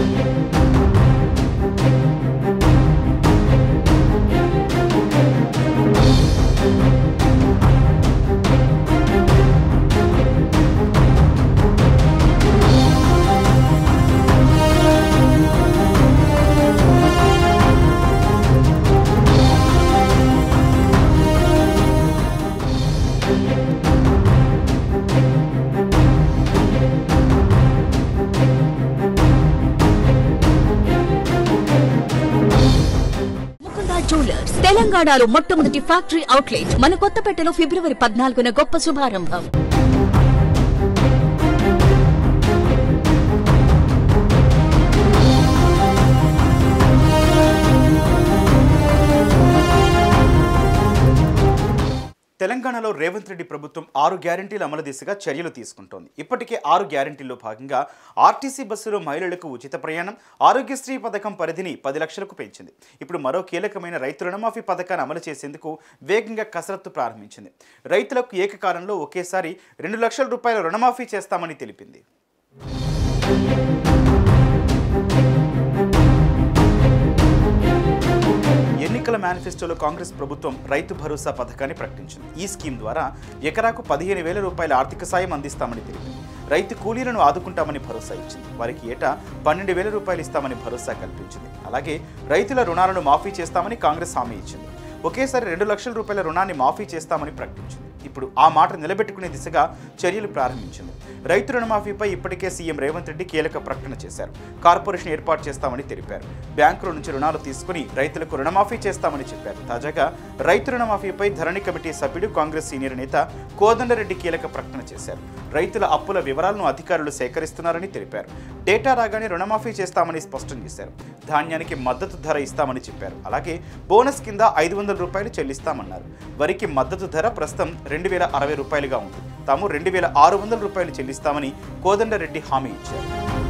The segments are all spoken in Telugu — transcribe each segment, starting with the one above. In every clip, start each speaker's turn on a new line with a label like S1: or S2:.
S1: ముకుంద జ్యువెలర్స్ తెలంగాణలో మొట్టమొదటి ఫ్యాక్టరీ అవుట్లెట్ మన కొత్తపేటలో ఫిబ్రవరి పద్నాలుగున గొప్ప శుభారంభం
S2: తెలంగాణలో రేవంత్ రెడ్డి ప్రభుత్వం ఆరు గ్యారంటీల అమలు దిశగా చర్యలు తీసుకుంటోంది ఇప్పటికే ఆరు గ్యారంటీల్లో భాగంగా ఆర్టీసీ బస్సులో మహిళలకు ఉచిత ప్రయాణం ఆరోగ్యశ్రీ పథకం పరిధిని పది లక్షలకు పెంచింది ఇప్పుడు మరో కీలకమైన రైతు రుణమాఫీ పథకాన్ని అమలు చేసేందుకు వేగంగా కసరత్తు ప్రారంభించింది రైతులకు ఏకకాలంలో ఒకేసారి రెండు లక్షల రూపాయల రుణమాఫీ చేస్తామని తెలిపింది ఎన్నికల మేనిఫెస్టోలో కాంగ్రెస్ ప్రభుత్వం రైతు భరోసా పథకాన్ని ప్రకటించింది ఈ స్కీమ్ ద్వారా ఎకరాకు పదిహేను వేల రూపాయల ఆర్థిక సాయం అందిస్తామని తెలిపింది రైతు కూలీలను ఆదుకుంటామని భరోసా ఇచ్చింది వారికి ఏటా పన్నెండు వేల రూపాయలు ఇస్తామని భరోసా కల్పించింది అలాగే రైతుల రుణాలను మాఫీ చేస్తామని కాంగ్రెస్ హామీ ఇచ్చింది ఒకేసారి రెండు లక్షల రూపాయల రుణాన్ని మాఫీ చేస్తామని ప్రకటించింది ఇప్పుడు ఆ మాట నిలబెట్టుకునే దిశగా చర్యలు ప్రారంభించింది రైతు రుణమాఫీపై ఇప్పటికే సీఎం రేవంత్ రెడ్డి కీలక ప్రకటన చేశారు కార్పొరేషన్ ఏర్పాటు చేస్తామని తెలిపారు బ్యాంకుల నుంచి రుణాలు తీసుకుని రైతులకు రుణమాఫీ చేస్తామని చెప్పారు తాజాగా రైతు రుణమాఫీపై ధరణి కమిటీ సభ్యుడు కాంగ్రెస్ సీనియర్ నేత కోదండరెడ్డి కీలక ప్రకటన చేశారు రైతుల అప్పుల వివరాలను అధికారులు సేకరిస్తున్నారని తెలిపారు డేటా రాగానే రుణమాఫీ చేస్తామని స్పష్టం చేశారు ధాన్యానికి మద్దతు ధర ఇస్తామని చెప్పారు అలాగే బోనస్ కింద ఐదు వందల రూపాయలు చెల్లిస్తామన్నారు వరికి మద్దతు ధర ప్రస్తుతం రెండు వేల అరవై రూపాయలుగా ఉంది తాము రెండు వేల ఆరు వందల రూపాయలు చెల్లిస్తామని కోదండరెడ్డి హామీ ఇచ్చారు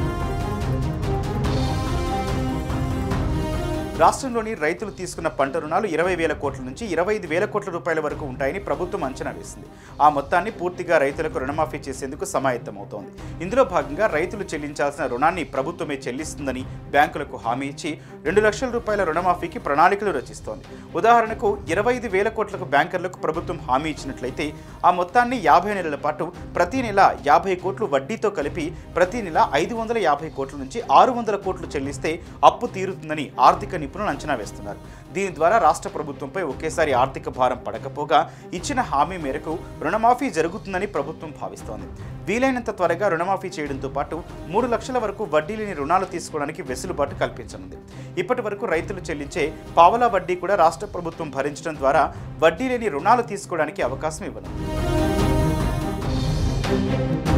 S2: రాష్ట్రంలోని రైతులు తీసుకున్న పంట రుణాలు ఇరవై వేల కోట్ల నుంచి ఇరవై ఐదు వేల కోట్ల రూపాయల వరకు ఉంటాయని ప్రభుత్వం అంచనా వేసింది ఆ మొత్తాన్ని పూర్తిగా రైతులకు రుణమాఫీ చేసేందుకు సమాయత్తమవుతోంది ఇందులో భాగంగా రైతులు చెల్లించాల్సిన రుణాన్ని ప్రభుత్వమే చెల్లిస్తుందని బ్యాంకులకు హామీ ఇచ్చి రెండు లక్షల రూపాయల రుణమాఫీకి ప్రణాళికలు రచిస్తోంది ఉదాహరణకు ఇరవై ఐదు వేల కోట్లకు బ్యాంకర్లకు ప్రభుత్వం హామీ ఇచ్చినట్లయితే ఆ మొత్తాన్ని యాభై నెలల పాటు ప్రతి నెల యాభై కోట్లు వడ్డీతో కలిపి ప్రతి నెల ఐదు వందల యాభై కోట్ల నుంచి ఆరు వందల కోట్లు చెల్లిస్తే అప్పు తీరుతుందని ఆర్థిక నిపుణులు అంచనా వేస్తున్నారు దీని ద్వారా రాష్ట్ర ప్రభుత్వంపై ఒకేసారి ఆర్థిక భారం పడకపోగా ఇచ్చిన హామీ మేరకు రుణమాఫీ జరుగుతుందని ప్రభుత్వం భావిస్తోంది వీలైనంత త్వరగా రుణమాఫీ చేయడంతో పాటు మూడు లక్షల వరకు వడ్డీ లేని రుణాలు తీసుకోవడానికి వెసులుబాటు కల్పించనుంది ఇప్పటి వరకు రైతులు చెల్లించే పావలా వడ్డీ కూడా రాష్ట్ర ప్రభుత్వం భరించడం ద్వారా వడ్డీ లేని రుణాలు తీసుకోవడానికి అవకాశం ఇవ్వనుంది